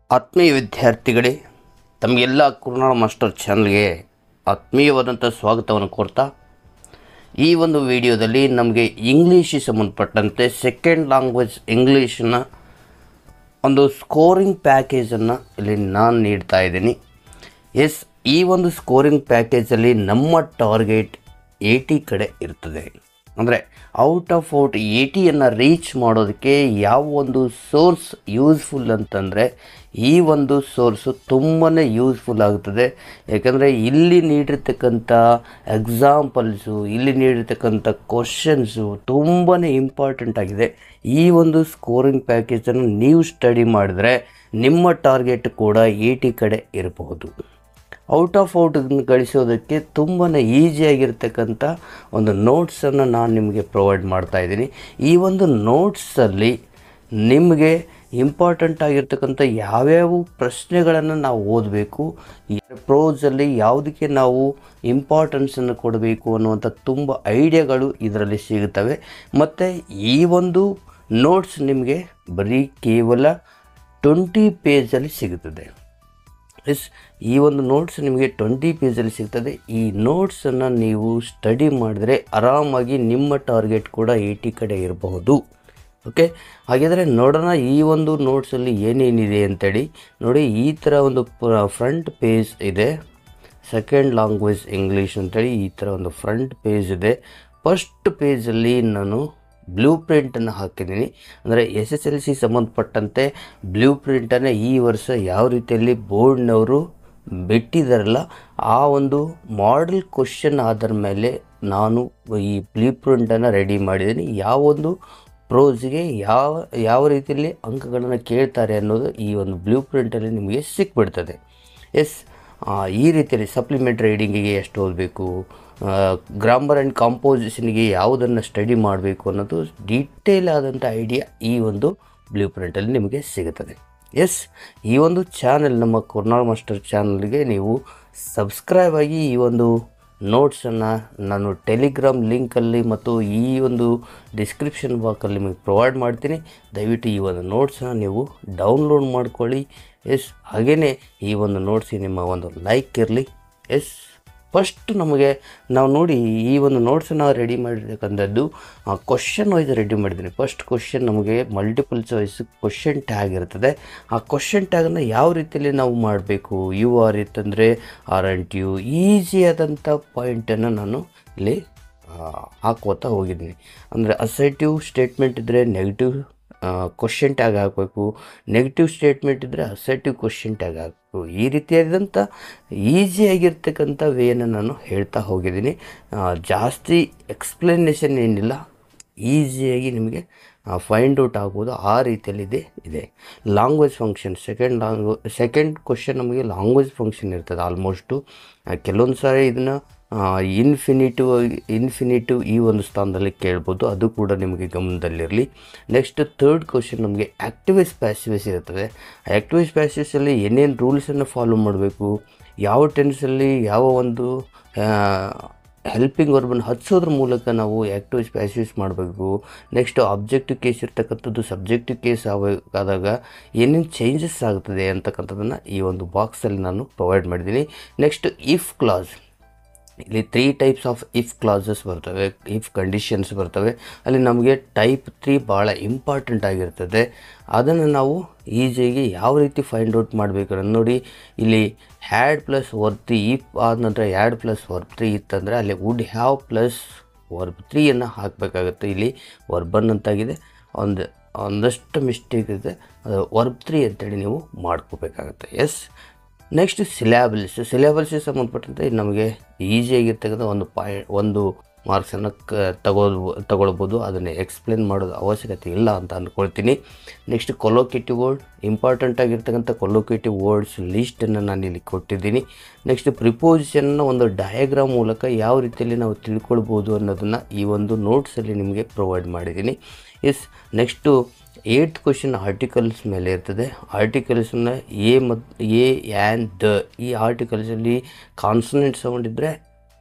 ಆತ್ಮೀಯ ವಿದ್ಯಾರ್ಥಿಗಳೇ ತಮಗೆಲ್ಲ ಕುರುನಾಳ ಮಾಸ್ಟರ್ ಚಾನಲ್ಗೆ ಆತ್ಮೀಯವಾದಂಥ ಸ್ವಾಗತವನ್ನು ಕೋರ್ತಾ ಈ ಒಂದು ವಿಡಿಯೋದಲ್ಲಿ ನಮಗೆ ಇಂಗ್ಲೀಷಿಗೆ ಸಂಬಂಧಪಟ್ಟಂತೆ ಸೆಕೆಂಡ್ ಲ್ಯಾಂಗ್ವೇಜ್ ಇಂಗ್ಲೀಷನ್ನ ಒಂದು ಸ್ಕೋರಿಂಗ್ ಪ್ಯಾಕೇಜನ್ನು ಇಲ್ಲಿ ನಾನು ನೀಡ್ತಾ ಇದ್ದೀನಿ ಎಸ್ ಈ ಒಂದು ಸ್ಕೋರಿಂಗ್ ಪ್ಯಾಕೇಜಲ್ಲಿ ನಮ್ಮ ಟಾರ್ಗೆಟ್ ಏಯ್ಟಿ ಕಡೆ ಇರ್ತದೆ ಅಂದರೆ ಔಟ್ ಆಫ್ ಔಟ್ ಏಯ್ಟಿಯನ್ನು ರೀಚ್ ಮಾಡೋದಕ್ಕೆ ಯಾವ ಒಂದು ಸೋರ್ಸ್ ಯೂಸ್ಫುಲ್ ಅಂತಂದರೆ ಈ ಒಂದು ಸೋರ್ಸು ತುಂಬಾ ಯೂಸ್ಫುಲ್ ಆಗುತ್ತದೆ ಯಾಕಂದರೆ ಇಲ್ಲಿ ನೀಡಿರ್ತಕ್ಕಂಥ ಎಕ್ಸಾಂಪಲ್ಸು ಇಲ್ಲಿ ನೀಡಿರ್ತಕ್ಕಂಥ ಕ್ವಶನ್ಸು ತುಂಬಾ ಇಂಪಾರ್ಟೆಂಟ್ ಆಗಿದೆ ಈ ಒಂದು ಸ್ಕೋರಿಂಗ್ ಪ್ಯಾಕೇಜನ್ನು ನೀವು ಸ್ಟಡಿ ಮಾಡಿದ್ರೆ ನಿಮ್ಮ ಟಾರ್ಗೆಟ್ ಕೂಡ ಏಯ್ಟಿ ಕಡೆ ಇರಬಹುದು ಔಟ್ ಆಫ್ ಔಟ್ ಗಳಿಸೋದಕ್ಕೆ ತುಂಬಾ ಈಸಿಯಾಗಿರ್ತಕ್ಕಂಥ ಒಂದು ನೋಟ್ಸನ್ನು ನಾನು ನಿಮಗೆ ಪ್ರೊವೈಡ್ ಮಾಡ್ತಾ ಇದ್ದೀನಿ ಈ ಒಂದು ನೋಟ್ಸಲ್ಲಿ ನಿಮಗೆ ಇಂಪಾರ್ಟೆಂಟ್ ಆಗಿರ್ತಕ್ಕಂಥ ಯಾವ್ಯಾವ ಪ್ರಶ್ನೆಗಳನ್ನು ನಾವು ಓದಬೇಕು ಪ್ರೋಸಲ್ಲಿ ಯಾವುದಕ್ಕೆ ನಾವು ಇಂಪಾರ್ಟೆನ್ಸನ್ನು ಕೊಡಬೇಕು ಅನ್ನುವಂಥ ತುಂಬ ಐಡಿಯಾಗಳು ಇದರಲ್ಲಿ ಸಿಗುತ್ತವೆ ಮತ್ತು ಈ ಒಂದು ನೋಟ್ಸ್ ನಿಮಗೆ ಬರೀ ಕೇವಲ ಟ್ವೆಂಟಿ ಪೇಜಲ್ಲಿ ಸಿಗುತ್ತದೆ ಎಸ್ ಈ ಒಂದು ನೋಟ್ಸ್ ನಿಮಗೆ ಟ್ವೆಂಟಿ ಪೇಜಲ್ಲಿ ಸಿಗ್ತದೆ ಈ ನೋಟ್ಸನ್ನು ನೀವು ಸ್ಟಡಿ ಮಾಡಿದರೆ ಆರಾಮಾಗಿ ನಿಮ್ಮ ಟಾರ್ಗೆಟ್ ಕೂಡ ಏಯ್ಟಿ ಕಡೆ ಇರಬಹುದು ಓಕೆ ಹಾಗಿದ್ರೆ ನೋಡೋಣ ಈ ಒಂದು ನೋಟ್ಸಲ್ಲಿ ಏನೇನಿದೆ ಅಂತೇಳಿ ನೋಡಿ ಈ ಥರ ಒಂದು ಫ್ರಂಟ್ ಪೇಜ್ ಇದೆ ಸೆಕೆಂಡ್ ಲ್ಯಾಂಗ್ವೇಜ್ ಇಂಗ್ಲೀಷ್ ಅಂತೇಳಿ ಈ ಥರ ಒಂದು ಫ್ರಂಟ್ ಪೇಜ್ ಇದೆ ಫಸ್ಟ್ ಪೇಜಲ್ಲಿ ನಾನು ಬ್ಲೂ ಪ್ರಿಂಟನ್ನು ಹಾಕಿದ್ದೀನಿ ಅಂದರೆ ಎಸ್ ಎಸ್ ಎಲ್ ಸಿ ಸಂಬಂಧಪಟ್ಟಂತೆ ಬ್ಲೂ ಪ್ರಿಂಟನ್ನು ಈ ವರ್ಷ ಯಾವ ರೀತಿಯಲ್ಲಿ ಬೋರ್ಡ್ನವರು ಬಿಟ್ಟಿದ್ದಾರಲ್ಲ ಆ ಒಂದು ಮಾಡೆಲ್ ಕ್ವಶನ್ ಆಧಾರ ಮೇಲೆ ನಾನು ಈ ಬ್ಲೂ ಪ್ರಿಂಟನ್ನು ರೆಡಿ ಮಾಡಿದ್ದೀನಿ ಯಾವೊಂದು ಪ್ರೋಸ್ಗೆ ಯಾವ ಯಾವ ರೀತಿಯಲ್ಲಿ ಅಂಕಗಳನ್ನು ಕೇಳ್ತಾರೆ ಅನ್ನೋದು ಈ ಒಂದು ಬ್ಲೂ ಪ್ರಿಂಟಲ್ಲಿ ನಿಮಗೆ ಸಿಕ್ಬಿಡ್ತದೆ ಎಸ್ ಈ ರೀತಿಯಲ್ಲಿ ಸಪ್ಲಿಮೆಂಟ್ ರೈಡಿಂಗಿಗೆ ಎಷ್ಟು ಓದಬೇಕು ಗ್ರಾಮರ್ ಆ್ಯಂಡ್ ಕಾಂಪೋಸಿಷನ್ಗೆ ಯಾವುದನ್ನು ಸ್ಟಡಿ ಮಾಡಬೇಕು ಅನ್ನೋದು ಡೀಟೇಲ್ ಆದಂಥ ಐಡಿಯಾ ಈ ಒಂದು ಬ್ಲೂ ಪ್ರಿಂಟಲ್ಲಿ ನಿಮಗೆ ಸಿಗುತ್ತದೆ ಎಸ್ ಈ ಒಂದು ಚಾನೆಲ್ ನಮ್ಮ ಕೊರ್ನಾಳ್ ಮಾಸ್ಟರ್ ಚಾನಲ್ಗೆ ನೀವು ಸಬ್ಸ್ಕ್ರೈಬ್ ಆಗಿ ಈ ಒಂದು ನೋಟ್ಸನ್ನು ನಾನು ಟೆಲಿಗ್ರಾಮ್ ಲಿಂಕಲ್ಲಿ ಮತ್ತು ಈ ಒಂದು ಡಿಸ್ಕ್ರಿಪ್ಷನ್ ಬಾಕ್ಸಲ್ಲಿ ನಿಮಗೆ ಪ್ರೊವೈಡ್ ಮಾಡ್ತೀನಿ ದಯವಿಟ್ಟು ಈ ಒಂದು ನೋಟ್ಸನ್ನ ನೀವು ಡೌನ್ಲೋಡ್ ಮಾಡ್ಕೊಳ್ಳಿ ಎಸ್ ಹಾಗೆಯೇ ಈ ಒಂದು ನೋಟ್ಸಿಗೆ ನಿಮ್ಮ ಒಂದು ಲೈಕ್ ಇರಲಿ ಎಸ್ ಫಸ್ಟ್ ನಮಗೆ ನಾವು ನೋಡಿ ಈ ಒಂದು ನೋಟ್ಸನ್ನು ರೆಡಿ ಮಾಡಿರ್ತಕ್ಕಂಥದ್ದು ಕ್ವಶನ್ ವೈಸ್ ರೆಡಿ ಮಾಡಿದ್ದೀನಿ ಫಸ್ಟ್ ಕ್ವಶನ್ ನಮಗೆ ಮಲ್ಟಿಪಲ್ ಚಾಯ್ಸ್ ಕ್ವಶನ್ ಟ್ಯಾಗ್ ಇರ್ತದೆ ಆ ಕ್ವಶನ್ ಟ್ಯಾಗನ್ನು ಯಾವ ರೀತಿಯಲ್ಲಿ ನಾವು ಮಾಡಬೇಕು ಯು ಆರ್ ಇತ್ತಂದರೆ ಆರ್ ಅಂಟ್ ಯು ಈಸಿಯಾದಂಥ ಪಾಯಿಂಟನ್ನು ನಾನು ಇಲ್ಲಿ ಹಾಕೋತಾ ಹೋಗಿದ್ದೀನಿ ಅಂದರೆ ಅಸೈಟಿವ್ ಸ್ಟೇಟ್ಮೆಂಟ್ ಇದ್ದರೆ ನೆಗೆಟಿವ್ ಕ್ವಶನ್ ಟ್ಯಾಗ್ ಹಾಕಬೇಕು ನೆಗೆಟಿವ್ ಸ್ಟೇಟ್ಮೆಂಟ್ ಇದ್ದರೆ ಅಸರ್ಟಿವ್ ಕ್ವಶನ್ ಟ್ಯಾಗ್ ಹಾಕಬೇಕು ಈ ರೀತಿಯಾದಂಥ ಈಸಿಯಾಗಿರ್ತಕ್ಕಂಥ ವೇಯನ್ನು ನಾನು ಹೇಳ್ತಾ ಹೋಗಿದ್ದೀನಿ ಜಾಸ್ತಿ ಎಕ್ಸ್ಪ್ಲನೇಷನ್ ಏನಿಲ್ಲ ಈಸಿಯಾಗಿ ನಿಮಗೆ ಫೈಂಡ್ ಔಟ್ ಆಗ್ಬೋದು ಆ ರೀತಿಯಲ್ಲಿ ಇದೆ ಇದೆ ಲಾಂಗ್ವೇಜ್ ಫಂಕ್ಷನ್ ಸೆಕೆಂಡ್ ಲಾಂಗ್ವ್ ಸೆಕೆಂಡ್ ಕ್ವಶನ್ ನಮಗೆ ಲಾಂಗ್ವೇಜ್ ಫಂಕ್ಷನ್ ಇರ್ತದೆ ಆಲ್ಮೋಸ್ಟು ಕೆಲವೊಂದು ಸಾರಿ ಇದನ್ನು ಇನ್ಫಿನಿಟಿವ್ ಇನ್ಫಿನಿಟಿವ್ ಈ ಒಂದು ಸ್ಥಾನದಲ್ಲಿ ಕೇಳ್ಬೋದು ಅದು ಕೂಡ ನಿಮಗೆ ಗಮನದಲ್ಲಿರಲಿ ನೆಕ್ಸ್ಟ್ ಥರ್ಡ್ ಕ್ವಶನ್ ನಮಗೆ ಆ್ಯಕ್ಟಿವೈಸ್ ಪ್ಯಾಸಿವಸ್ ಇರ್ತದೆ ಆ್ಯಕ್ಟಿವೈಸ್ ಪ್ಯಾಸಿವಸಲ್ಲಿ ಏನೇನು ರೂಲ್ಸನ್ನು ಫಾಲೋ ಮಾಡಬೇಕು ಯಾವ ಟೆನ್ಸಲ್ಲಿ ಯಾವ ಒಂದು ಹೆಲ್ಪಿಂಗ್ ವರ್ಬನ್ನು ಹಚ್ಚೋದ್ರ ಮೂಲಕ ನಾವು ಆ್ಯಕ್ಟಿವೈಸ್ ಪ್ಯಾಸಿವಸ್ ಮಾಡಬೇಕು ನೆಕ್ಸ್ಟ್ ಅಬ್ಜೆಕ್ಟಿವ್ ಕೇಸ್ ಇರ್ತಕ್ಕಂಥದ್ದು ಸಬ್ಜೆಕ್ಟಿವ್ ಕೇಸ್ ಆಗಬೇಕಾದಾಗ ಏನೇನು ಚೇಂಜಸ್ ಆಗ್ತದೆ ಅಂತಕ್ಕಂಥದ್ದನ್ನು ಈ ಒಂದು ಬಾಕ್ಸಲ್ಲಿ ನಾನು ಪ್ರೊವೈಡ್ ಮಾಡಿದ್ದೀನಿ ನೆಕ್ಸ್ಟ್ ಇಫ್ ಕ್ಲಾಸ್ ಇಲ್ಲಿ three types of if clauses ಬರ್ತವೆ ಇಫ್ ಕಂಡೀಷನ್ಸ್ ಬರ್ತವೆ ಅಲ್ಲಿ ನಮಗೆ ಟೈಪ್ ತ್ರೀ ಭಾಳ ಇಂಪಾರ್ಟೆಂಟ್ ಆಗಿರ್ತದೆ ಅದನ್ನು ನಾವು ಈಸಿಯಾಗಿ ಯಾವ ರೀತಿ ಫೈಂಡ್ ಔಟ್ ಮಾಡಬೇಕು ಅನ್ನೋದು ನೋಡಿ ಇಲ್ಲಿ had plus verb three if ಆದ ನಂತರ ಹ್ಯಾಡ್ ಪ್ಲಸ್ ವರ್ಬ್ ತ್ರೀ ಇತ್ತಂದರೆ ಅಲ್ಲಿ ವುಡ್ ಹ್ಯಾವ್ ಪ್ಲಸ್ ವರ್ಬ್ ತ್ರೀಯನ್ನು ಹಾಕಬೇಕಾಗುತ್ತೆ ಇಲ್ಲಿ ವರ್ಬನ್ ಅಂತಾಗಿದೆ ಒಂದು ಒಂದಷ್ಟು ಮಿಸ್ಟೇಕ್ ಇದೆ ಅದು ವರ್ಬ್ ತ್ರೀ ಅಂತೇಳಿ ನೀವು ಮಾಡ್ಕೋಬೇಕಾಗುತ್ತೆ ಎಸ್ ನೆಕ್ಸ್ಟ್ ಸಿಲ್ಯಾಬಲ್ಸ್ ಸಿಲ್ಯಾಬಲ್ಸಿಗೆ ಸಂಬಂಧಪಟ್ಟಂತೆ ನಮಗೆ ಈಸಿಯಾಗಿರ್ತಕ್ಕಂಥ ಒಂದು ಪಾಯ್ ಒಂದು ಮಾರ್ಕ್ಸನ್ನು ಕ ತಗೊಳ್ಬೋ ತಗೊಳ್ಬೋದು ಅದನ್ನು ಎಕ್ಸ್ಪ್ಲೇನ್ ಮಾಡೋದು ಅವಶ್ಯಕತೆ ಇಲ್ಲ ಅಂತ ಅಂದ್ಕೊಳ್ತೀನಿ ನೆಕ್ಸ್ಟ್ ಕೊಲೋಕೇಟಿವ್ ವರ್ಡ್ ಇಂಪಾರ್ಟೆಂಟ್ ಆಗಿರ್ತಕ್ಕಂಥ ಕೊಲೋಕೇಟಿವ್ ವರ್ಡ್ಸ್ ಲೀಸ್ಟನ್ನು ನಾನು ಇಲ್ಲಿ ಕೊಟ್ಟಿದ್ದೀನಿ ನೆಕ್ಸ್ಟ್ ಪ್ರಿಪೋಸಿಷನ್ನ ಒಂದು ಡಯಾಗ್ರಾಮ್ ಮೂಲಕ ಯಾವ ರೀತಿಯಲ್ಲಿ ನಾವು ತಿಳ್ಕೊಳ್ಬೋದು ಅನ್ನೋದನ್ನು ಈ ಒಂದು ನೋಟ್ಸಲ್ಲಿ ನಿಮಗೆ ಪ್ರೊವೈಡ್ ಮಾಡಿದ್ದೀನಿ yes next eight question articles ಮೇಲೆ ಇರ್ತದೆ ಆರ್ಟಿಕಲ್ಸನ್ನ ಎ ಮತ್ತು ಎ ಆ್ಯಂಡ್ ದ ಈ ಆರ್ಟಿಕಲ್ಸಲ್ಲಿ ಕಾನ್ಸನೆಂಟ್ ಸೌಂಡ್ ಇದ್ದರೆ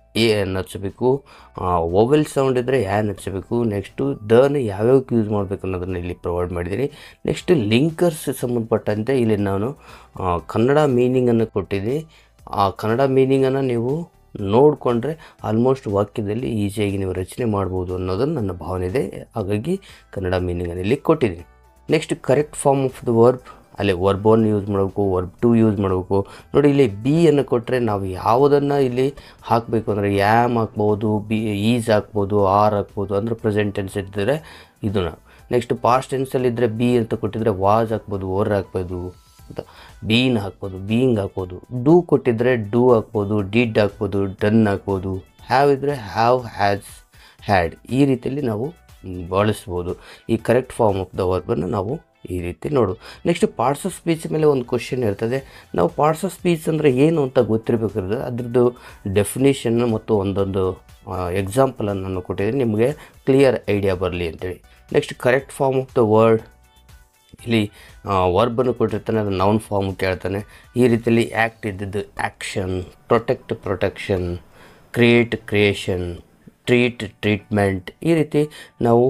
ಎ ಅನ್ನು ಹಚ್ಚಬೇಕು ಓವೆಲ್ ಸೌಂಡ್ ಇದ್ದರೆ ಯಾನ್ ಹಚ್ಚಬೇಕು ನೆಕ್ಸ್ಟು ದನ ಯಾವ್ಯಾವಕ್ಕೆ ಯೂಸ್ ಮಾಡಬೇಕು ಅನ್ನೋದನ್ನು ಇಲ್ಲಿ ಪ್ರೊವೈಡ್ ಮಾಡಿದ್ದೀನಿ ನೆಕ್ಸ್ಟ್ ಲಿಂಕರ್ಸ್ ಸಂಬಂಧಪಟ್ಟಂತೆ ಇಲ್ಲಿ ನಾನು ಆ, ಕನ್ನಡ ಮೀನಿಂಗನ್ನು ಕೊಟ್ಟಿದ್ದೀನಿ ಆ ಕನ್ನಡ ಮೀನಿಂಗನ್ನು ನೀವು ನೋಡಿಕೊಂಡ್ರೆ ಆಲ್ಮೋಸ್ಟ್ ವಾಕ್ಯದಲ್ಲಿ ಈಸಿಯಾಗಿ ನೀವು ರಚನೆ ಮಾಡ್ಬೋದು ಅನ್ನೋದನ್ನು ನನ್ನ ಭಾವನೆ ಇದೆ ಹಾಗಾಗಿ ಕನ್ನಡ ಮೀನಿಂಗನ್ನು ಇಲ್ಲಿ ಕೊಟ್ಟಿದ್ದೀನಿ next correct form of the verb ಅಲ್ಲಿ ವರ್ಬ್ ಒನ್ ಯೂಸ್ ಮಾಡಬೇಕು ವರ್ಬ್ ಟು ಯೂಸ್ ಮಾಡಬೇಕು ನೋಡಿ ಇಲ್ಲಿ ಬಿ ಅನ್ನು ಕೊಟ್ಟರೆ ನಾವು ಯಾವುದನ್ನು ಇಲ್ಲಿ ಹಾಕಬೇಕು ಅಂದರೆ ಯಾಮ್ ಹಾಕ್ಬೋದು ಬಿ ಈಸ್ ಹಾಕ್ಬೋದು ಆರ್ ಹಾಕ್ಬೋದು ಅಂದರೆ ಪ್ರೆಸೆಂಟ್ ಟೆನ್ಸ್ ಇದ್ದರೆ ಇದನ್ನು ನೆಕ್ಸ್ಟ್ ಪಾಸ್ಟ್ ಟೆನ್ಸಲ್ಲಿ ಇದ್ದರೆ ಬಿ ಅಂತ ಕೊಟ್ಟಿದ್ರೆ ವಾಸ್ ಹಾಕ್ಬೋದು ಓರ್ ಹಾಕ್ಬೋದು ಅಂತ ಬೀನ್ ಹಾಕ್ಬೋದು ಬೀಯಿಂಗ್ ಹಾಕ್ಬೋದು ಡೂ ಕೊಟ್ಟಿದ್ರೆ ಡೂ ಹಾಕ್ಬೋದು ಡಿಡ್ ಹಾಕ್ಬೋದು ಡನ್ ಹಾಕ್ಬೋದು ಹ್ಯಾವ್ ಇದ್ದರೆ ಹ್ಯಾವ್ ಹ್ಯಾಸ್ ಹ್ಯಾಡ್ ಈ ರೀತಿಯಲ್ಲಿ ನಾವು ಮ್, ಬಳಸ್ಬೋದು ಈ ಕರೆಕ್ಟ್ ಫಾರ್ಮ್ ಆಫ್ ದ ವರ್ಬನ್ನು ನಾವು ಈ ರೀತಿ ನೋಡು ನೆಕ್ಸ್ಟ್ ಪಾರ್ಟ್ಸ್ ಆಫ್ ಸ್ಪೀಚ್ ಮೇಲೆ ಒಂದು ಕ್ವಶನ್ ಇರ್ತದೆ ನಾವು ಪಾರ್ಟ್ಸ್ ಆಫ್ ಸ್ಪೀಚ್ ಅಂದರೆ ಏನು ಅಂತ ಗೊತ್ತಿರಬೇಕಾದ್ರೆ ಅದ್ರದ್ದು ಡೆಫಿನೇಷನ್ ಮತ್ತು ಒಂದೊಂದು ಎಕ್ಸಾಂಪಲನ್ನು ನಾನು ಕೊಟ್ಟಿದ್ದೀನಿ ನಿಮಗೆ ಕ್ಲಿಯರ್ ಐಡಿಯಾ ಬರಲಿ ಅಂತೇಳಿ next correct form of the word ಇಲ್ಲಿ ವರ್ಬನ್ನು ಕೊಟ್ಟಿರ್ತಾನೆ ಅದು ನೌನ್ ಫಾರ್ಮ್ ಕೇಳ್ತಾನೆ ಈ ರೀತಿಯಲ್ಲಿ ಆ್ಯಕ್ಟ್ ಇದ್ದಿದ್ದು action protect protection create creation treat treatment ಈ ರೀತಿ ನಾವು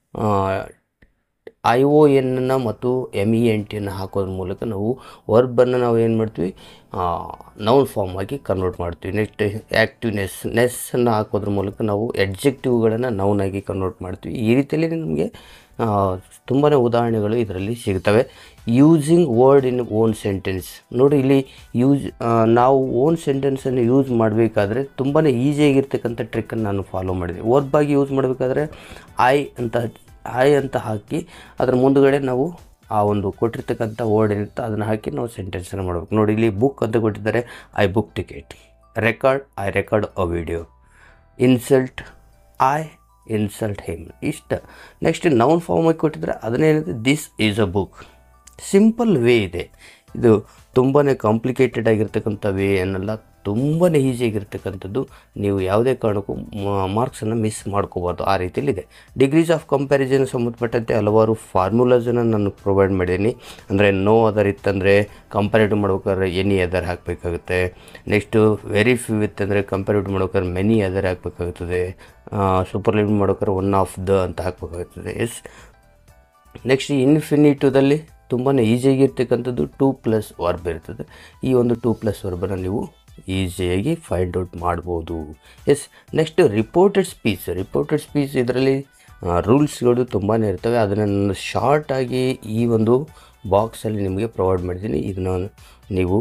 ಐ ಒ ಎನ್ನ ಮತ್ತು ಎಮ್ ಇ ಎನ್ ಟಿಯನ್ನು ಹಾಕೋದ್ರ ಮೂಲಕ ನಾವು ವರ್ಬನ್ನು ನಾವು ಏನು ಮಾಡ್ತೀವಿ ನೌನ್ ಫಾರ್ಮ್ ಆಗಿ ಕನ್ವರ್ಟ್ ಮಾಡ್ತೀವಿ ನೆಕ್ಸ್ಟ್ ಆ್ಯಕ್ಟಿವ್ನೆಸ್ ನೆಸ್ಸನ್ನು ಹಾಕೋದ್ರ ಮೂಲಕ ನಾವು ಎಡ್ಜೆಕ್ಟಿವ್ಗಳನ್ನು ನೌನ್ ಆಗಿ ಕನ್ವರ್ಟ್ ಮಾಡ್ತೀವಿ ಈ ರೀತಿಯಲ್ಲಿ ನಮಗೆ ತುಂಬಾ ಉದಾಹರಣೆಗಳು ಇದರಲ್ಲಿ ಸಿಗ್ತವೆ using word in own sentence ನೋಡಿ ಇಲ್ಲಿ ಯೂಸ್ ನಾವು ಓನ್ ಸೆಂಟೆನ್ಸನ್ನು ಯೂಸ್ ಮಾಡಬೇಕಾದ್ರೆ ತುಂಬಾ ಈಸಿಯಾಗಿರ್ತಕ್ಕಂಥ ಟ್ರಿಕ್ಕನ್ನು ನಾನು ಫಾಲೋ ಮಾಡಿದೆ ವರ್ಬಾಗಿ ಯೂಸ್ ಮಾಡಬೇಕಾದ್ರೆ ಐ ಅಂತ ಐ ಅಂತ ಹಾಕಿ ಅದರ ಮುಂದುಗಡೆ ನಾವು ಆ ಒಂದು ಕೊಟ್ಟಿರ್ತಕ್ಕಂಥ ವರ್ಡ್ ಏನಿರುತ್ತೆ ಅದನ್ನು ಹಾಕಿ ನಾವು ಸೆಂಟೆನ್ಸನ್ನು ಮಾಡಬೇಕು ನೋಡಿ ಇಲ್ಲಿ ಬುಕ್ ಅಂತ ಕೊಟ್ಟಿದ್ದಾರೆ I book ticket record I record a video insult I insult him ಇಷ್ಟ ನೆಕ್ಸ್ಟ್ ನೌನ್ ಫಾರ್ಮಾಗಿ ಕೊಟ್ಟಿದ್ರೆ ಅದನ್ನೇನಿದೆ this is a book simple way ಇದೆ ಇದು ತುಂಬಾ ಕಾಂಪ್ಲಿಕೇಟೆಡ್ ಆಗಿರ್ತಕ್ಕಂಥ ವೇ ಅನ್ನಲ್ಲ ತುಂಬಾ ಈಸಿಯಾಗಿರ್ತಕ್ಕಂಥದ್ದು ನೀವು ಯಾವುದೇ ಕಾರಣಕ್ಕೂ ಮಾರ್ಕ್ಸನ್ನು ಮಿಸ್ ಮಾಡ್ಕೋಬಾರ್ದು ಆ ರೀತಿಯಲ್ಲಿದೆ ಡಿಗ್ರೀಸ್ ಆಫ್ ಕಂಪ್ಯಾರಿಸನ್ ಸಂಬಂಧಪಟ್ಟಂತೆ ಹಲವಾರು ಫಾರ್ಮುಲಾಸನ್ನು ನಾನು ಪ್ರೊವೈಡ್ ಮಾಡಿದ್ದೀನಿ ಅಂದರೆ ನೋ ಅದರ್ ಇತ್ತಂದರೆ ಕಂಪ್ಯಾರಿಟಿವ್ ಮಾಡ್ಬೇಕಾದ್ರೆ ಎನಿ ಅದರ್ ಹಾಕಬೇಕಾಗುತ್ತೆ ನೆಕ್ಸ್ಟು ವೆರಿ ಫ್ಯೂ ಇತ್ತಂದರೆ ಕಂಪ್ಯಾರಿಟಿವ್ ಮಾಡ್ಬೇಕಾದ್ರೆ ಮೆನಿ ಅದರ್ ಹಾಕಬೇಕಾಗುತ್ತದೆ ಸೂಪರ್ಲಿವ್ ಮಾಡ್ಬೇಕಾದ್ರೆ ಒನ್ ಆಫ್ ದ ಅಂತ ಹಾಕಬೇಕಾಗುತ್ತದೆ ಎಸ್ ನೆಕ್ಸ್ಟ್ ಇನ್ಫಿನಿಟಿವ್ದಲ್ಲಿ ತುಂಬಾ ಈಸಿಯಾಗಿರ್ತಕ್ಕಂಥದ್ದು ಟೂ ಪ್ಲಸ್ ವರ್ಬ್ ಇರ್ತದೆ ಈ ಒಂದು ಟೂ ಪ್ಲಸ್ ವರ್ಬನ್ನು ನೀವು ಈಸಿಯಾಗಿ ಫೈಂಡ್ ಔಟ್ ಮಾಡ್ಬೋದು yes next reported speech reported speech ಇದರಲ್ಲಿ ರೂಲ್ಸ್ಗಳು ತುಂಬಾ ಇರ್ತವೆ ಅದನ್ನು ನಾನು ಶಾರ್ಟಾಗಿ ಈ ಒಂದು ಬಾಕ್ಸಲ್ಲಿ ನಿಮಗೆ ಪ್ರೊವೈಡ್ ಮಾಡಿದ್ದೀನಿ ಇದನ್ನು ನೀವು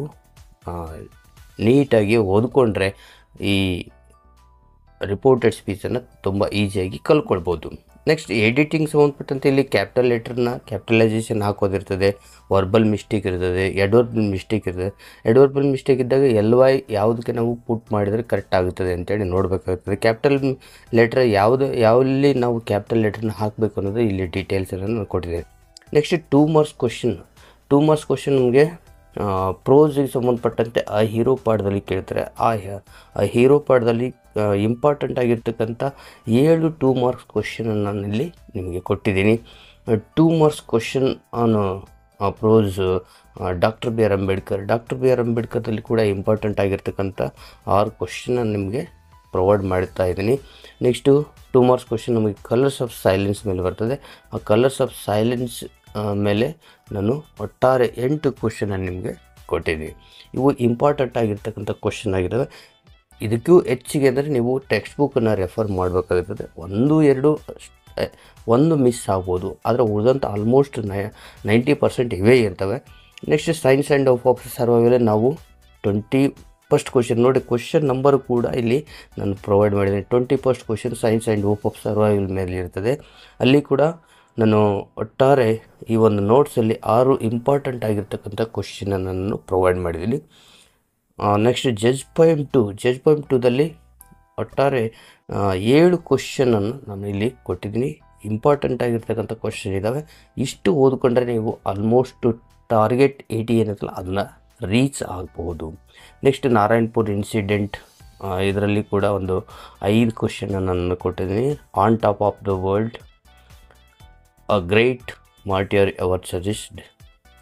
ನೀಟಾಗಿ ಓದ್ಕೊಂಡ್ರೆ ಈ ರಿಪೋರ್ಟೆಡ್ ಸ್ಪೀಚನ್ನು ತುಂಬ ಈಸಿಯಾಗಿ ಕಲ್ಕೊಳ್ಬೋದು ನೆಕ್ಸ್ಟ್ ಎಡಿಟಿಂಗ್ ಸಂಬಂಧಪಟ್ಟಂತೆ ಇಲ್ಲಿ ಕ್ಯಾಪಿಟಲ್ ಲೆಟರ್ನ ಕ್ಯಾಪಿಟಲೈಸೇಷನ್ ಹಾಕೋದಿರ್ತದೆ ವರ್ಬಲ್ ಮಿಸ್ಟೇಕ್ ಇರ್ತದೆ ಎಡ್ವರ್ಬಲ್ ಮಿಸ್ಟೇಕ್ ಇರ್ತದೆ ಎಡ್ವರ್ಬಲ್ ಮಿಸ್ಟೇಕ್ ಇದ್ದಾಗ ಎಲ್ ವೈ ಯಾವುದಕ್ಕೆ ನಾವು ಪುಟ್ ಮಾಡಿದರೆ ಕರೆಕ್ಟ್ ಆಗುತ್ತದೆ ಅಂತೇಳಿ ನೋಡಬೇಕಾಗ್ತದೆ ಕ್ಯಾಪಿಟಲ್ ಲೆಟ್ರ್ ಯಾವುದು ಯಾವಲ್ಲಿ ನಾವು ಕ್ಯಾಪಿಟಲ್ ಲೆಟ್ರನ್ನ ಹಾಕಬೇಕು ಅನ್ನೋದು ಇಲ್ಲಿ ಡೀಟೇಲ್ಸನ್ನು ನಾನು ಕೊಟ್ಟಿದ್ದೇನೆ next two marks question two marks question ನಮಗೆ ಪ್ರೋಸಿಗೆ ಸಂಬಂಧಪಟ್ಟಂತೆ ಆ ಹೀರೋ ಪಾಠದಲ್ಲಿ ಕೇಳ್ತಾರೆ ಆ ಹ- ಆ ಹೀರೋ ಪಾಠದಲ್ಲಿ ಇಂಪಾರ್ಟೆಂಟ್ ಆಗಿರ್ತಕ್ಕಂಥ ಏಳು ಟೂ ಮಾರ್ಕ್ಸ್ ಕ್ವಶನನ್ನು ನಾನು ಇಲ್ಲಿ ನಿಮಗೆ ಕೊಟ್ಟಿದ್ದೀನಿ two marks question on prose doctor B R Ambedkar doctor B R ಅಂಬೇಡ್ಕರ್ದಲ್ಲಿ ಕೂಡ ಇಂಪಾರ್ಟೆಂಟ್ ಆಗಿರ್ತಕ್ಕಂಥ ಆರು ಕ್ವಶನ್ನ ನಿಮಗೆ ಪ್ರೊವೈಡ್ ಮಾಡ್ತಾ ಇದ್ದೀನಿ ನೆಕ್ಸ್ಟು ಟೂ ಮಾರ್ಕ್ಸ್ ಕ್ವಶನ್ ನಮಗೆ ಕಲರ್ಸ್ ಆಫ್ ಸೈಲೆನ್ಸ್ ಮೇಲೆ ಬರ್ತದೆ ಆ ಕಲರ್ಸ್ ಆಫ್ ಸೈಲೆನ್ಸ್ ಮೇಲೆ ನಾನು ಒಟ್ಟಾರೆ ಎಂಟು ಕ್ವಶನನ್ನು ನಿಮಗೆ ಕೊಟ್ಟಿದ್ದೀನಿ ಇವು ಇಂಪಾರ್ಟೆಂಟ್ ಆಗಿರ್ತಕ್ಕಂಥ ಕ್ವಶನ್ ಆಗಿದ್ದಾವೆ ಇದಕ್ಕೂ ಹೆಚ್ಚಿಗೆ ಅಂದರೆ ನೀವು ಟೆಕ್ಸ್ಟ್ ಬುಕ್ಕನ್ನು ರೆಫರ್ ಮಾಡಬೇಕಾಗುತ್ತದೆ ಒಂದು ಎರಡು ಅಷ್ಟೇ ಒಂದು ಮಿಸ್ ಆಗ್ಬೋದು ಆದರೆ ಉಳಿದಂಥ ಆಲ್ಮೋಸ್ಟ್ ನೈ ನೈಂಟಿ ಪರ್ಸೆಂಟ್ ಇವೇ ಇರ್ತವೆ next signs and of of survival ನಾವು ಟ್ವೆಂಟಿ ಫಸ್ಟ್ ಕ್ವಶನ್ ನೋಡಿ ಕ್ವಶನ್ ನಂಬರ್ ಕೂಡ ಇಲ್ಲಿ ನಾನು ಪ್ರೊವೈಡ್ ಮಾಡಿದ್ದೀನಿ twenty first question signs and hope of survival ಮೇಲೆ ಇರ್ತದೆ ಅಲ್ಲಿ ಕೂಡ ನಾನು ಒಟ್ಟಾರೆ ಈ ಒಂದು ನೋಟ್ಸಲ್ಲಿ ಆರು ಇಂಪಾರ್ಟೆಂಟ್ ಆಗಿರ್ತಕ್ಕಂಥ ಕ್ವಶನನ್ನು ನಾನು ಪ್ರೊವೈಡ್ ಮಾಡಿದ್ದೀನಿ ನೆಕ್ಸ್ಟ್ ಜಜ್ ಪೊಯಮ್ ಟು ಜಜ್ ಪೊಯಮ್ ಟೂದಲ್ಲಿ ಒಟ್ಟಾರೆ ಆ, ಏಳು ಕ್ವಶನನ್ನು ನಾನು ಇಲ್ಲಿ ಕೊಟ್ಟಿದ್ದೀನಿ ಇಂಪಾರ್ಟೆಂಟ್ ಆಗಿರ್ತಕ್ಕಂಥ ಕ್ವಶನ್ ಇದ್ದಾವೆ ಇಷ್ಟು ಓದ್ಕೊಂಡ್ರೆ ನೀವು ಆಲ್ಮೋಸ್ಟ್ ಟಾರ್ಗೆಟ್ ಏಯ್ಟಿ ಏನಿರ್ತಲ್ಲ ಅದನ್ನು ರೀಚ್ ಆಗ್ಬೋದು ನೆಕ್ಸ್ಟ್ ನಾರಾಯಣ್ಪುರ್ ಇನ್ಸಿಡೆಂಟ್ ಇದರಲ್ಲಿ ಕೂಡ ಒಂದು ಐದು ಕ್ವಶನನ್ನು ನಾನು ಕೊಟ್ಟಿದ್ದೀನಿ on top of the world a great martyr ever suggest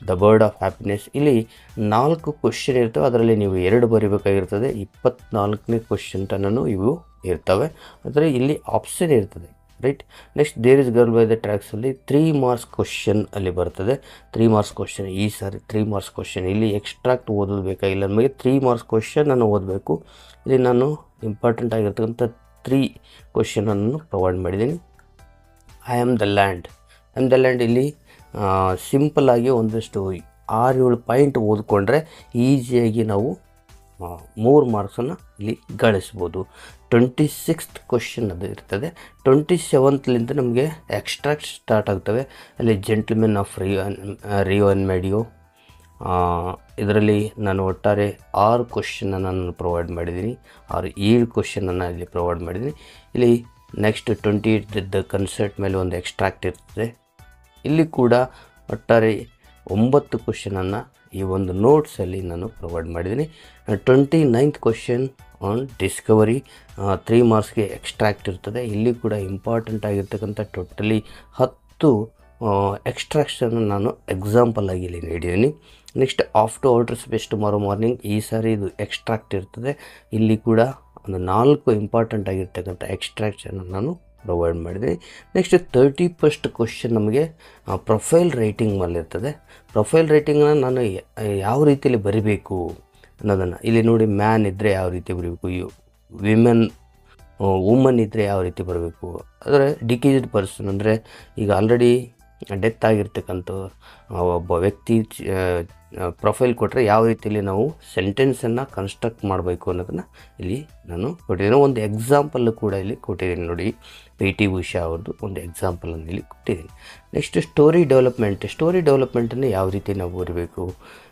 the bird of happiness ಇಲ್ಲಿ ನಾಲ್ಕು ಕ್ವಶನ್ ಇರ್ತವೆ ಅದರಲ್ಲಿ ನೀವು ಎರಡು ಬರೀಬೇಕಾಗಿರ್ತದೆ ಇಪ್ಪತ್ನಾಲ್ಕನೇ ಕ್ವಶನ್ ತನೂ ಇವು ಇರ್ತವೆ ಅಂದರೆ ಇಲ್ಲಿ ಆಪ್ಷನ್ ಇರ್ತದೆ right next there is girl by the ಟ್ರ್ಯಾಕ್ಸಲ್ಲಿ ತ್ರೀ ಮಾರ್ಕ್ಸ್ ಕ್ವಶನ್ ಅಲ್ಲಿ ಬರ್ತದೆ ತ್ರೀ ಮಾರ್ಕ್ಸ್ ಕ್ವಶನ್ ಈ ಸಾರಿ ತ್ರೀ ಮಾರ್ಕ್ಸ್ ಕ್ವಶನ್ ಇಲ್ಲಿ ಎಕ್ಸ್ಟ್ರಾಕ್ಟ್ ಓದೋದು ಬೇಕಾಗಿಲ್ಲ ನಮಗೆ ತ್ರೀ ಮಾರ್ಕ್ಸ್ ಕ್ವಶನ್ ನಾನು ಓದಬೇಕು ಇಲ್ಲಿ ನಾನು ಇಂಪಾರ್ಟೆಂಟ್ ಆಗಿರ್ತಕ್ಕಂಥ ತ್ರೀ ಕ್ವಶನನ್ನು ಪ್ರೊವೈಡ್ ಮಾಡಿದ್ದೀನಿ I am the land I am the land ಇಲ್ಲಿ ಸಿಂಪಲ್ಲಾಗಿ ಒಂದಷ್ಟು ಆರು ಏಳು ಪಾಯಿಂಟ್ ಓದ್ಕೊಂಡ್ರೆ ಈಸಿಯಾಗಿ ನಾವು ಮೂರು ಮಾರ್ಕ್ಸನ್ನು ಇಲ್ಲಿ ಗಳಿಸ್ಬೋದು ಟ್ವೆಂಟಿ ಸಿಕ್ಸ್ತ್ ಕ್ವಶನ್ ಅದು ಇರ್ತದೆ ಟ್ವೆಂಟಿ ಸೆವೆಂತ್ಲಿಂದ ನಮಗೆ ಎಕ್ಸ್ಟ್ರಾಕ್ಟ್ ಸ್ಟಾರ್ಟ್ ಆಗ್ತವೆ ಅಲ್ಲಿ ಜೆಂಟ್ಲ್ಮೆನ್ ಆಫ್ ರಿಯೋ ರಿಯೋ ಅನ್ ಮೆಡಿಯೋ ಇದರಲ್ಲಿ ನಾನು ಒಟ್ಟಾರೆ ಆರು ಕ್ವಶನನ್ನು ನಾನು ಪ್ರೊವೈಡ್ ಮಾಡಿದ್ದೀನಿ ಆರು ಏಳು ಕ್ವಶನನ್ನು ಇಲ್ಲಿ ಪ್ರೊವೈಡ್ ಮಾಡಿದ್ದೀನಿ ಇಲ್ಲಿ ನೆಕ್ಸ್ಟ್ ಟ್ವೆಂಟಿ ಏಯ್ಟ್ ಕನ್ಸರ್ಟ್ ಮೇಲೆ ಒಂದು ಎಕ್ಸ್ಟ್ರಾಕ್ಟ್ ಇರ್ತದೆ ಇಲ್ಲಿ ಕೂಡ ಒಟ್ಟಾರೆ ಒಂಬತ್ತು ಕ್ವಶನನ್ನು ಈ ಒಂದು ನೋಟ್ಸಲ್ಲಿ ನಾನು ಪ್ರೊವೈಡ್ ಮಾಡಿದ್ದೀನಿ twenty ninth question on discovery three ಮಾರ್ಕ್ಸ್ಗೆ ಎಕ್ಸ್ಟ್ರಾಕ್ಟ್ ಇರ್ತದೆ ಇಲ್ಲಿ ಕೂಡ ಇಂಪಾರ್ಟೆಂಟ್ ಆಗಿರ್ತಕ್ಕಂಥ ಟೋಟಲಿ ಹತ್ತು ಎಕ್ಸ್ಟ್ರಾಕ್ಷನ್ ನಾನು ಎಕ್ಸಾಂಪಲ್ ಆಗಿ ಇಲ್ಲಿ ನೀಡಿದ್ದೀನಿ ನೆಕ್ಸ್ಟ್ ಆಫ್ಟರ್ ಆರ್ಡರ್ಸ್ ಬೆಸ್ಟ್ ಮಾರೋ ಮಾರ್ನಿಂಗ್ ಈ ಸಾರಿ ಇದು ಎಕ್ಸ್ಟ್ರಾಕ್ಟ್ ಇರ್ತದೆ ಇಲ್ಲಿ ಕೂಡ ಒಂದು ನಾಲ್ಕು ಇಂಪಾರ್ಟೆಂಟ್ ಆಗಿರ್ತಕ್ಕಂಥ ಎಕ್ಸ್ಟ್ರಾಕ್ಷನ್ ನಾನು ಪ್ರೊವೈಡ್ ಮಾಡಿದ್ದೀನಿ ನೆಕ್ಸ್ಟ್ ತರ್ಟಿ ಫಸ್ಟ್ ಕ್ವಶನ್ ನಮಗೆ ಪ್ರೊಫೈಲ್ ರೈಟಿಂಗ್ ಮೇಲೆ ಇರ್ತದೆ ಪ್ರೊಫೈಲ್ ರೈಟಿಂಗನ್ನ ನಾನು ಯ- ಯಾವ ರೀತಿಯಲ್ಲಿ ಬರಿಬೇಕು ಅನ್ನೋದನ್ನು ಇಲ್ಲಿ ನೋಡಿ ಮ್ಯಾನ್ ಇದ್ದರೆ ಯಾವ ರೀತಿ ಬರೀಬೇಕು ಯು ವಿಮೆನ್ ವುಮನ್ ಇದ್ದರೆ ಯಾವ ರೀತಿ ಬರಬೇಕು ಅಂದರೆ ಡಿಕೇಜ್ಡ್ ಪರ್ಸನ್ ಅಂದರೆ ಈಗ ಆಲ್ರೆಡಿ ಡೆತ್ ಆಗಿರ್ತಕ್ಕಂಥ ಆ, ಒಬ್ಬ ವ್ಯಕ್ತಿ ಪ್ರೊಫೈಲ್ ಕೊಟ್ಟರೆ ಯಾವ ರೀತಿಯಲ್ಲಿ ನಾವು ಸೆಂಟೆನ್ಸನ್ನು ಕನ್ಸ್ಟ್ರಕ್ಟ್ ಮಾಡಬೇಕು ಅನ್ನೋದನ್ನು ಇಲ್ಲಿ ನಾನು ಕೊಟ್ಟಿದ್ದೀನಿ ಒಂದು ಎಕ್ಸಾಂಪಲ್ ಕೂಡ ಇಲ್ಲಿ ಕೊಟ್ಟಿದ್ದೀನಿ ನೋಡಿ ಪಿ ಟಿ ಉಷಾ ಅವ್ರದ್ದು ಒಂದು ಎಕ್ಸಾಂಪಲನ್ನು ಇಲ್ಲಿ ಕೊಟ್ಟಿದ್ದೀನಿ ನೆಕ್ಸ್ಟ್ ಸ್ಟೋರಿ ಡೆವಲಪ್ಮೆಂಟ್ ಸ್ಟೋರಿ ಡೆವಲಪ್ಮೆಂಟನ್ನು ಯಾವ ರೀತಿ ನಾವು ಬರಬೇಕು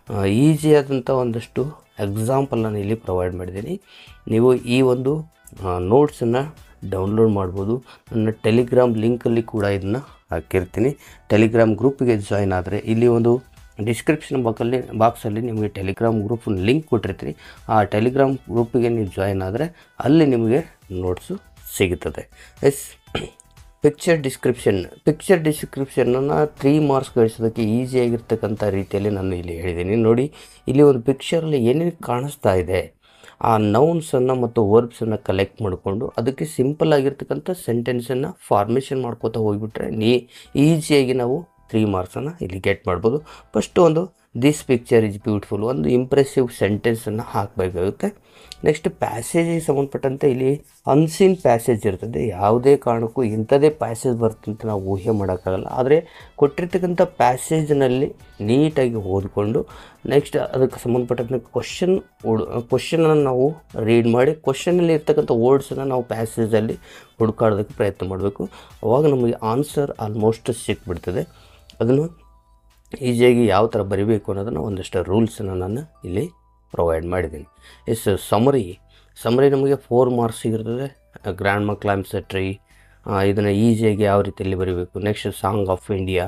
ಈಸಿಯಾದಂಥ ಒಂದಷ್ಟು ಎಕ್ಸಾಂಪಲನ್ನು ಇಲ್ಲಿ ಪ್ರೊವೈಡ್ ಮಾಡಿದ್ದೀನಿ ನೀವು ಈ ಒಂದು ನೋಟ್ಸನ್ನು ಡೌನ್ಲೋಡ್ ಮಾಡ್ಬೋದು ನನ್ನ ಟೆಲಿಗ್ರಾಮ್ ಲಿಂಕಲ್ಲಿ ಕೂಡ ಇದನ್ನು ಹಾಕಿರ್ತೀನಿ ಟೆಲಿಗ್ರಾಮ್ ಗ್ರೂಪಿಗೆ ಜಾಯ್ನ್ ಆದರೆ ಇಲ್ಲಿ ಒಂದು ಡಿಸ್ಕ್ರಿಪ್ಷನ್ ಬಾಕಲ್ಲಿ ಬಾಕ್ಸಲ್ಲಿ ನಿಮಗೆ ಟೆಲಿಗ್ರಾಮ್ ಗ್ರೂಪ್ ಲಿಂಕ್ ಕೊಟ್ಟಿರ್ತೀನಿ ಆ ಟೆಲಿಗ್ರಾಮ್ ಗ್ರೂಪಿಗೆ ನೀವು ಜಾಯ್ನ್ ಆದರೆ ಅಲ್ಲಿ ನಿಮಗೆ ನೋಟ್ಸು ಸಿಗುತ್ತದೆ ಎಸ್ ಪಿಕ್ಚರ್ ಡಿಸ್ಕ್ರಿಪ್ಷನ್ ಪಿಕ್ಚರ್ ಡಿಸ್ಕ್ರಿಪ್ಷನನ್ನು ತ್ರೀ ಮಾರ್ಕ್ಸ್ ಗಳಿಸೋದಕ್ಕೆ ಈಸಿಯಾಗಿರ್ತಕ್ಕಂಥ ರೀತಿಯಲ್ಲಿ ನಾನು ಇಲ್ಲಿ ಹೇಳಿದ್ದೀನಿ ನೋಡಿ ಇಲ್ಲಿ ಒಂದು ಪಿಕ್ಚರಲ್ಲಿ ಏನೇನು ಕಾಣಿಸ್ತಾ ಇದೆ ಆ ನೌನ್ಸನ್ನು ಮತ್ತು ವರ್ಬ್ಸನ್ನು ಕಲೆಕ್ಟ್ ಮಾಡಿಕೊಂಡು ಅದಕ್ಕೆ ಸಿಂಪಲ್ ಆಗಿರ್ತಕ್ಕಂಥ ಸೆಂಟೆನ್ಸನ್ನು ಫಾರ್ಮೇಷನ್ ಮಾಡ್ಕೋತಾ ಹೋಗಿಬಿಟ್ರೆ ನೀ ಈಸಿಯಾಗಿ ನಾವು ತ್ರೀ ಮಾರ್ಕ್ಸನ್ನು ಇಲ್ಲಿ ಗೆಟ್ ಮಾಡ್ಬೋದು ಫಸ್ಟ್ ಒಂದು ದಿಸ್ ಪಿಕ್ಚರ್ ಇಸ್ ಬ್ಯೂಟಿಫುಲ್ ಒಂದು ಇಂಪ್ರೆಸಿವ್ ಸೆಂಟೆನ್ಸನ್ನು ಹಾಕಬೇಕಾಗುತ್ತೆ ನೆಕ್ಸ್ಟ್ ಪ್ಯಾಸೇಜಿಗೆ ಸಂಬಂಧಪಟ್ಟಂತೆ ಇಲ್ಲಿ ಅನ್ಸೀನ್ ಪ್ಯಾಸೇಜ್ ಇರ್ತದೆ ಯಾವುದೇ ಕಾರಣಕ್ಕೂ ಇಂಥದೇ ಪ್ಯಾಸೇಜ್ ಬರ್ತಂತ ನಾವು ಊಹೆ ಮಾಡೋಕ್ಕಾಗಲ್ಲ ಆದರೆ ಕೊಟ್ಟಿರ್ತಕ್ಕಂಥ ಪ್ಯಾಸೇಜ್ನಲ್ಲಿ ನೀಟಾಗಿ ಓದಿಕೊಂಡು ನೆಕ್ಸ್ಟ್ ಅದಕ್ಕೆ ಸಂಬಂಧಪಟ್ಟಂತೆ ಕ್ವಶನ್ ಓಡ್ ಕ್ವಶನನ್ನು ನಾವು ರೀಡ್ ಮಾಡಿ ಕ್ವಶನಲ್ಲಿ ಇರ್ತಕ್ಕಂಥ ವರ್ಡ್ಸನ್ನು ನಾವು ಪ್ಯಾಸೇಜಲ್ಲಿ ಹುಡುಕಾಡೋದಕ್ಕೆ ಪ್ರಯತ್ನ ಮಾಡಬೇಕು ಅವಾಗ ನಮಗೆ ಆನ್ಸರ್ ಆಲ್ಮೋಸ್ಟ್ ಸಿಕ್ಬಿಡ್ತದೆ ಅದನ್ನು ಈಸಿಯಾಗಿ ಯಾವ ಥರ ಬರಿಬೇಕು ಅನ್ನೋದನ್ನು ಒಂದಷ್ಟು ರೂಲ್ಸನ್ನು ನಾನು ಇಲ್ಲಿ ಪ್ರೊವೈಡ್ ಮಾಡಿದ್ದೀನಿ ಎಸ್ ಸಮರಿ ಸಮರಿ ನಮಗೆ ಫೋರ್ ಮಾರ್ಕ್ಸ್ ಇರ್ತದೆ ಗ್ರ್ಯಾಂಡ್ ಮಾ ಕ್ಲೈಮ್ಸ್ ಟ್ರೀ ಇದನ್ನು ಈಸಿಯಾಗಿ ಯಾವ ರೀತಿಯಲ್ಲಿ ಬರೀಬೇಕು ನೆಕ್ಸ್ಟ್ ಸಾಂಗ್ ಆಫ್ ಇಂಡಿಯಾ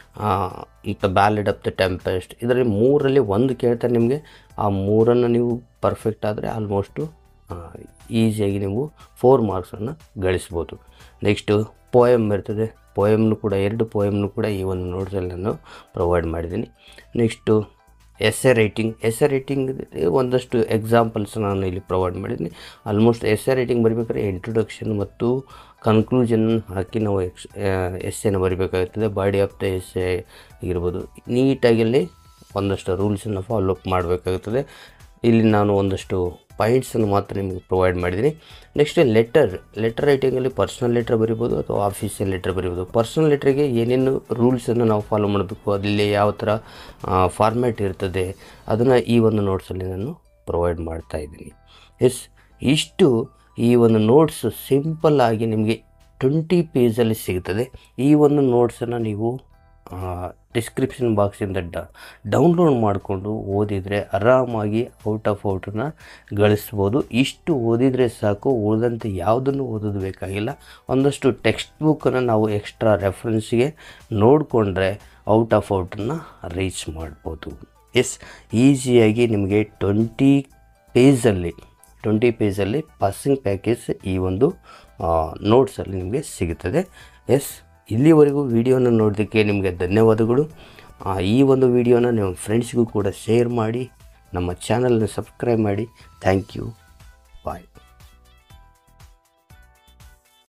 ಮತ್ತು ಬ್ಯಾಲೆಡ್ ಆಫ್ ದ ಟೆಂಪೆಸ್ಟ್ ಇದರಲ್ಲಿ ಮೂರಲ್ಲಿ ಒಂದು ಕೇಳ್ತಾರೆ ನಿಮಗೆ ಆ ಮೂರನ್ನು ನೀವು ಪರ್ಫೆಕ್ಟ್ ಆದರೆ ಆಲ್ಮೋಸ್ಟು ಈಸಿಯಾಗಿ ನೀವು ಫೋರ್ ಮಾರ್ಕ್ಸನ್ನು ಗಳಿಸ್ಬೋದು ನೆಕ್ಸ್ಟು ಪೋಯಮ್ ಇರ್ತದೆ ಪೋಯಮ್ನು ಕೂಡ ಎರಡು ಪೋಯಮ್ನು ಕೂಡ ಈ ಒಂದು ನೋಟ್ಸಲ್ಲಿ ನಾನು ಪ್ರೊವೈಡ್ ಮಾಡಿದ್ದೀನಿ next essay writing essay writing ಒಂದಷ್ಟು ಎಕ್ಸಾಂಪಲ್ಸ್ ನಾನು ಇಲ್ಲಿ ಪ್ರೊವೈಡ್ ಮಾಡಿದ್ದೀನಿ ಆಲ್ಮೋಸ್ಟ್ ಎಸ್ ಎ ರೈಟಿಂಗ್ ಬರೀಬೇಕಾದ್ರೆ ಇಂಟ್ರೊಡಕ್ಷನ್ ಮತ್ತು ಕನ್ಕ್ಲೂಷನ್ ಹಾಕಿ ನಾವು ಎಕ್ಸ್ ಎಸ್ ಎನ ಬರಿಬೇಕಾಗುತ್ತದೆ body of the essay ಇರ್ಬೋದು ನೀಟಾಗಿ ಅಲ್ಲಿ ಒಂದಷ್ಟು ರೂಲ್ಸನ್ನು ಫಾಲೋ ಅಪ್ ಮಾಡಬೇಕಾಗುತ್ತದೆ ಇಲ್ಲಿ ನಾನು ಒಂದಷ್ಟು ಪಾಯಿಂಟ್ಸನ್ನು ಮಾತ್ರ ನಿಮಗೆ ಪ್ರೊವೈಡ್ ಮಾಡಿದ್ದೀನಿ ನೆಕ್ಸ್ಟ್ ಲೆಟರ್ ಲೆಟರ್ ರೈಟಿಂಗಲ್ಲಿ ಪರ್ಸ್ನಲ್ ಲೆಟ್ರ್ ಬರಿಬೋದು ಅಥವಾ ಆಫೀಸಿಯಲ್ ಲೆಟ್ರ್ ಬರಿಬೋದು ಪರ್ಸ್ನಲ್ ಲೆಟ್ರಿಗೆ ಏನೇನು ರೂಲ್ಸನ್ನು ನಾವು ಫಾಲೋ ಮಾಡಬೇಕು ಅಲ್ಲಿ ಯಾವ ಥರ ಫಾರ್ಮ್ಯಾಟ್ ಇರ್ತದೆ ಅದನ್ನು ಈ ಒಂದು ನೋಟ್ಸಲ್ಲಿ ನಾನು ಪ್ರೊವೈಡ್ ಮಾಡ್ತಾ ಇದ್ದೀನಿ ಎಸ್ ಇಷ್ಟು ಈ ಒಂದು ನೋಟ್ಸ್ ಸಿಂಪಲ್ ಆಗಿ ನಿಮಗೆ ಟ್ವೆಂಟಿ ಪೇಜಲ್ಲಿ ಸಿಗ್ತದೆ ಈ ಒಂದು ನೋಟ್ಸನ್ನು ನೀವು ಡಿಸ್ಕ್ರಿಪ್ಷನ್ ಬಾಕ್ಸಿಂದ ಡ ಡೌನ್ಲೋಡ್ ಮಾಡಿಕೊಂಡು ಓದಿದರೆ ಆರಾಮಾಗಿ ಔಟ್ ಆಫ್ ಔಟನ್ನ ಗಳಿಸ್ಬೋದು ಇಷ್ಟು ಓದಿದರೆ ಸಾಕು ಉಳಿದಂತೆ ಯಾವುದನ್ನು ಓದೋದು ಬೇಕಾಗಿಲ್ಲ ಒಂದಷ್ಟು ಟೆಕ್ಸ್ಟ್ ಬುಕ್ಕನ್ನು ನಾವು ಎಕ್ಸ್ಟ್ರಾ ರೆಫರೆನ್ಸ್ಗೆ ನೋಡಿಕೊಂಡ್ರೆ ಔಟ್ ಆಫ್ ಔಟನ್ನು ರೀಚ್ ಮಾಡ್ಬೋದು ಎಸ್ ಈಸಿಯಾಗಿ ನಿಮಗೆ ಟ್ವೆಂಟಿ ಪೇಜಲ್ಲಿ ಟ್ವೆಂಟಿ ಪೇಜಲ್ಲಿ ಪಾಸಿಂಗ್ ಪ್ಯಾಕೇಜ್ ಈ ಒಂದು ನೋಟ್ಸಲ್ಲಿ ನಿಮಗೆ ಸಿಗುತ್ತದೆ ಎಸ್ ಇಲ್ಲಿವರೆಗೂ ವಿಡಿಯೋನ ನೋಡೋದಕ್ಕೆ ನಿಮಗೆ ಧನ್ಯವಾದಗಳು ಆ, ಈ ಒಂದು ವಿಡಿಯೋನ ನಿಮ್ಮ ಫ್ರೆಂಡ್ಸ್ಗೂ ಕೂಡ ಶೇರ್ ಮಾಡಿ ನಮ್ಮ ಚಾನಲ್ನ ಸಬ್ಸ್ಕ್ರೈಬ್ ಮಾಡಿ ಥ್ಯಾಂಕ್ ಯು ಬಾಯ್